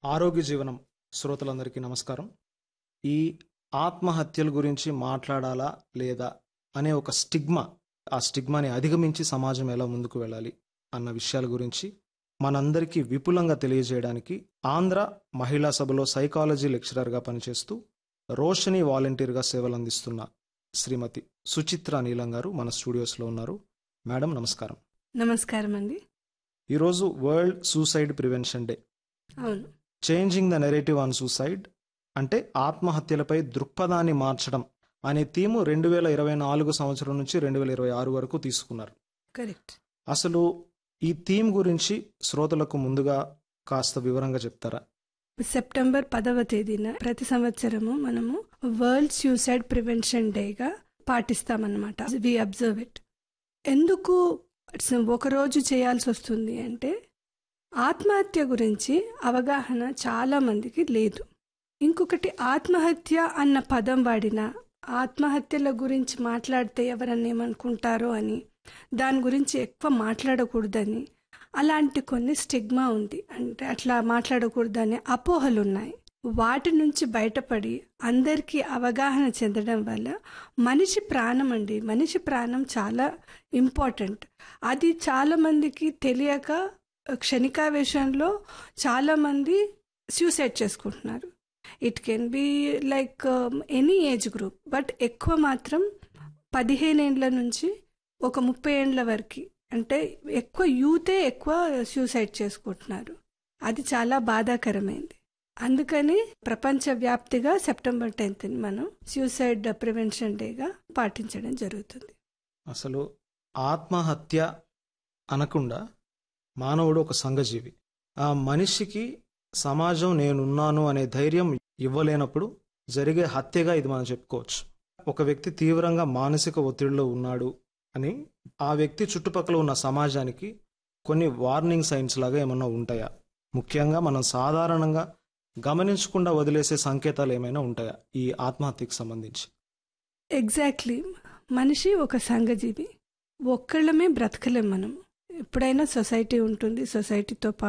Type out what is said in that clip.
ఆరోగ్య జీవనం శ్రోతలందరికీ నమస్కారం ఈ ఆత్మహత్యల గురించి మాట్లాడాలా లేదా అనే ఒక స్టిగ్మా ఆ స్టిగ్మాని అధిగమించి సమాజం ఎలా ముందుకు వెళ్ళాలి అన్న విషయాల గురించి మనందరికీ విపులంగా తెలియజేయడానికి ఆంధ్ర మహిళా సభలో సైకాలజీ లెక్చరర్గా పనిచేస్తూ రోషని వాలంటీర్గా సేవలు అందిస్తున్న శ్రీమతి సుచిత్ర నీలం గారు మన స్టూడియోస్లో ఉన్నారు మేడం నమస్కారం నమస్కారం అండి ఈరోజు వరల్డ్ సూసైడ్ ప్రివెన్షన్ డే అవును changing the narrative on suicide అంటే ఆత్మహత్యలపై దృక్పథాన్ని మార్చడం అనే థీము రెండు వేల ఇరవై నాలుగు సంవత్సరం నుంచి రెండు వేల ఇరవై ఆరు వరకు తీసుకున్నారు కరెక్ట్ అసలు ఈ థీమ్ గురించి శ్రోతలకు ముందుగా కాస్త వివరంగా చెప్తారా సెప్టెంబర్ పదవ తేదీన ప్రతి సంవత్సరము మనము వరల్డ్ సూసైడ్ ప్రివెన్షన్ డేగా పాటిస్తామన్నమాట వి అబ్జర్వ్ ఇట్ ఎందుకు ఒకరోజు చేయాల్సి వస్తుంది అంటే ఆత్మహత్య గురించి అవగాహన చాలా మందికి లేదు ఇంకొకటి ఆత్మహత్య అన్న పదం వాడిన ఆత్మహత్యల గురించి మాట్లాడితే ఎవరన్నా ఏమనుకుంటారో అని దాని గురించి ఎక్కువ మాట్లాడకూడదని అలాంటి కొన్ని స్టిగ్మా ఉంది అంటే అట్లా మాట్లాడకూడదని అపోహలు ఉన్నాయి వాటి నుంచి బయటపడి అందరికీ అవగాహన చెందడం వల్ల మనిషి ప్రాణం అండి మనిషి ప్రాణం చాలా ఇంపార్టెంట్ అది చాలా మందికి తెలియక క్షణికావేశంలో చాలా మంది సూసైడ్ చేసుకుంటున్నారు it can be like any age group but ఎక్కువ మాత్రం పదిహేను ఏండ్ల నుంచి ఒక ముప్పై ఏండ్ల వరకు అంటే ఎక్కువ యూతే ఎక్కువ సూసైడ్ చేసుకుంటున్నారు అది చాలా బాధాకరమైంది అందుకని ప్రపంచవ్యాప్తిగా సెప్టెంబర్ టెన్త్ మనం సూసైడ్ ప్రివెన్షన్ డేగా పాటించడం జరుగుతుంది అసలు ఆత్మహత్య అనకుండా మానవుడు ఒక సంఘజీవి ఆ మనిషికి సమాజం నేనున్నాను అనే ధైర్యం ఇవ్వలేనప్పుడు జరిగే హత్యగా ఇది మనం చెప్పుకోవచ్చు ఒక వ్యక్తి తీవ్రంగా మానసిక ఒత్తిడిలో ఉన్నాడు అని ఆ వ్యక్తి చుట్టుపక్కల ఉన్న సమాజానికి కొన్ని వార్నింగ్ సైన్స్ లాగా ఏమన్నా ఉంటాయా ముఖ్యంగా మనం సాధారణంగా గమనించకుండా వదిలేసే సంకేతాలు ఏమైనా ఉంటాయా ఈ ఆత్మహత్యకు సంబంధించి ఎగ్జాక్ట్లీ మనిషి ఒక సంఘజీవి ఒక్కళ్ళమే బ్రతకలేం మనం ఎప్పుడైనా సొసైటీ ఉంటుంది సొసైటీతో పాటు